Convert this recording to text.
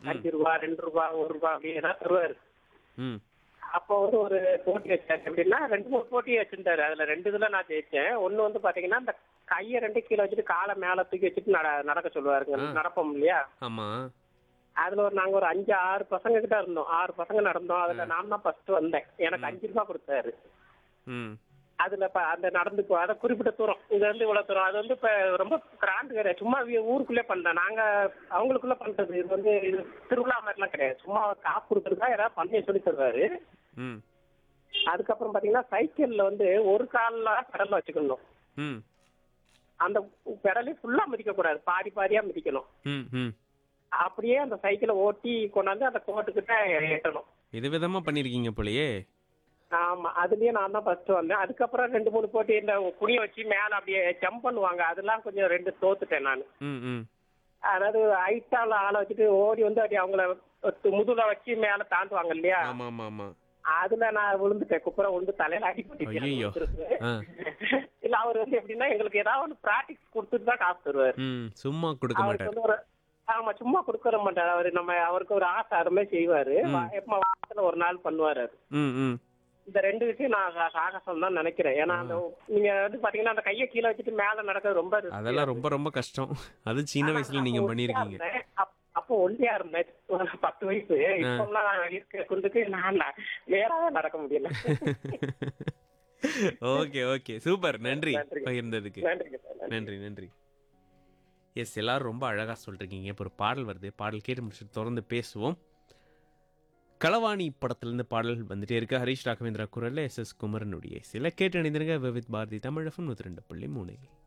அஞ்சு ரூபா ரெண்டு ரூபா ஒரு ரூபா அப்படி ஏதாவது தருவாரு ம் அப்போ வந்து ஒரு போட்டி வச்சாரு எப்படின்னா ரெண்டு மூணு போட்டி வச்சிருந்தாரு அதுல ரெண்டு இதுல நான் ஜெயிச்சேன் ஒண்ணு வந்து பாத்தீங்கன்னா இந்த கையை ரெண்டு கீழே வச்சுட்டு காலை மேல தூக்கி வச்சுட்டு நட நடக்க சொல்லுவாருங்க ஆ. நடப்போம் இல்லையா ஆமாம் அதுல ஒரு நாங்க ஒரு அஞ்சு ஆறு பசங்க கிட்ட இருந்தோம் ஆறு பசங்க நடந்தோம் அதுல நான் தான் ஃபர்ஸ்ட் வந்தேன் எனக்கு அஞ்சு ரூபா கொடுத்தாரு ம் அதுல இப்ப அந்த நடந்து போ அதை குறிப்பிட்ட தூரம் இங்க இருந்து இவ்வளவு தூரம் அது வந்து இப்ப ரொம்ப கிராண்ட் கிடையாது சும்மா வி- ஊருக்குள்ளே பண்ணேன் நாங்க அவங்களுக்குள்ள பண்றது இது வந்து இது திருவிழா மாதிரிலாம் கிடையாது சும்மா காசு கொடுக்கறதா யாராவது பந்தயம் சொல்லி தருவாரு ம் அதுக்கப்புறம் பாத்தீங்கன்னா சைக்கிள்ல வந்து ஒரு கால்ல பெடல்ல வச்சுக்கணும் ம் அந்த பெடலே ஃபுல்லா மிதிக்க கூடாது பாதி பாதியா மிதிக்கணும் ம் ம் அப்படியே அந்த சைக்கிளை ஓட்டி கொண்டாந்து அந்த கோட்டுக்கிட்ட ஏற்றணும் இது விதமாக பண்ணியிருக்கீங்க போலயே ஆமா அதுலயே நான் தான் ஃபர்ஸ்ட் வந்தேன் அதுக்கப்புறம் ரெண்டு மூணு போட்டி இந்த குனிய வச்சு மேல அப்படியே ஜம்ப் பண்ணுவாங்க அதெல்லாம் கொஞ்சம் ரெண்டு தோத்துட்டேன் நான் ம் ம் அதாவது ஹைட்டால ஆளை வச்சுட்டு ஓடி வந்து அப்படி அவங்கள முதுல வச்சு மேல தாண்டுவாங்க இல்லையா ஆமாம் ஆமாம் ஆமாம் அதுல நான் விழுந்துட்டேன் குப்புற விழுந்து தலையில ஐயையோ. அடிப்பட்டு ஆ இல்ல அவர் வந்து எப்படின்னா எங்களுக்கு ஏதாவது ஒன்று ப்ராக்டிஸ் கொடுத்துட்டு தான் காசு தருவாரு ம் சும்மா கொடுக்க அவருக்கு மாட்டார் வந்து ஒரு ஆமா சும்மா கொடுக்கற மாட்டாரு அவரு நம்ம அவருக்கு ஒரு ஆசை அது மாதிரி செய்வாரு வா- எப்ப வாரத்துல ஒரு நாள் பண்ணுவாரு அது. ம் ம் இந்த ரெண்டு விஷயம் நான் சா- சாகசம் தான் நினைக்கிறேன் ஏன்னா அந்த நீங்க வந்து பாத்தீங்கன்னா அந்த கையை கீழே வச்சுட்டு மேல நடக்கிறது ரொம்ப risky. அதெல்லாம் ரொம்ப ரொம்ப கஷ்டம் அது சின்ன வயசுல நீங்க அப்போ பண்ணியிருக்கீங்க ஒல்லியா இருந்தேன். அப்- அப்போ ஒல்லியா இருந்தேன் ஒரு பத்து வயசு இப்பெல்லாம் இருக்க குண்டுக்கு நான் நேராவே நடக்க முடியல ஓகே ஓகே சூப்பர் நன்றி நன்றி. பகிர்ந்ததுக்கு நன்றிங்க சார் நன்றி. நன்றி நன்றி எஸ் எல்லாரும் ரொம்ப அழகா சொல்றீங்க இப்போ ஒரு பாடல் வருது பாடல் கேட்டு முடிச்சுட்டு தொடர்ந்து பேசுவோம் களவாணி படத்திலிருந்து பாடல் வந்துட்டே இருக்கு ஹரிஷ் ராகவேந்திரா குரல்ல எஸ் எஸ் குமரனுடைய சில கேட்டு அணிந்திருங்க விவித் பாரதி தமிழகம் நூற்றி ரெண்டு புள்ளி மூணு